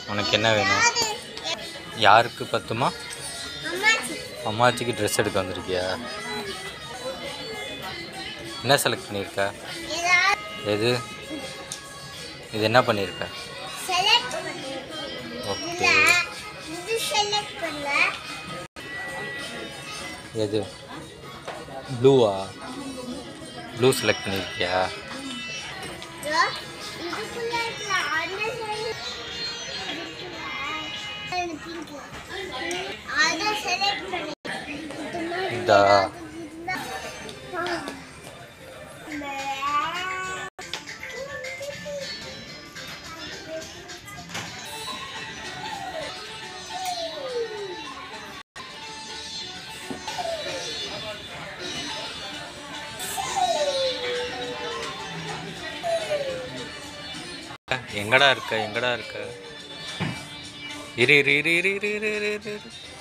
உனக்கு என்ன வேணும் யாருக்கு பத்துமா அம்மாச்சிக்கு ட்ரெஸ் எடுக்க வந்திருக்கியா என்ன செலக்ட் பண்ணியிருக்க எது இது என்ன பண்ணியிருக்க ஓகே எது ப்ளூவா ப்ளூ செலக்ட் பண்ணியிருக்கியா இதா? எங்கடா இருக்க எங்கடா இருக்க இரு இரு இரு இரு இரு இரு இரு இரு இரு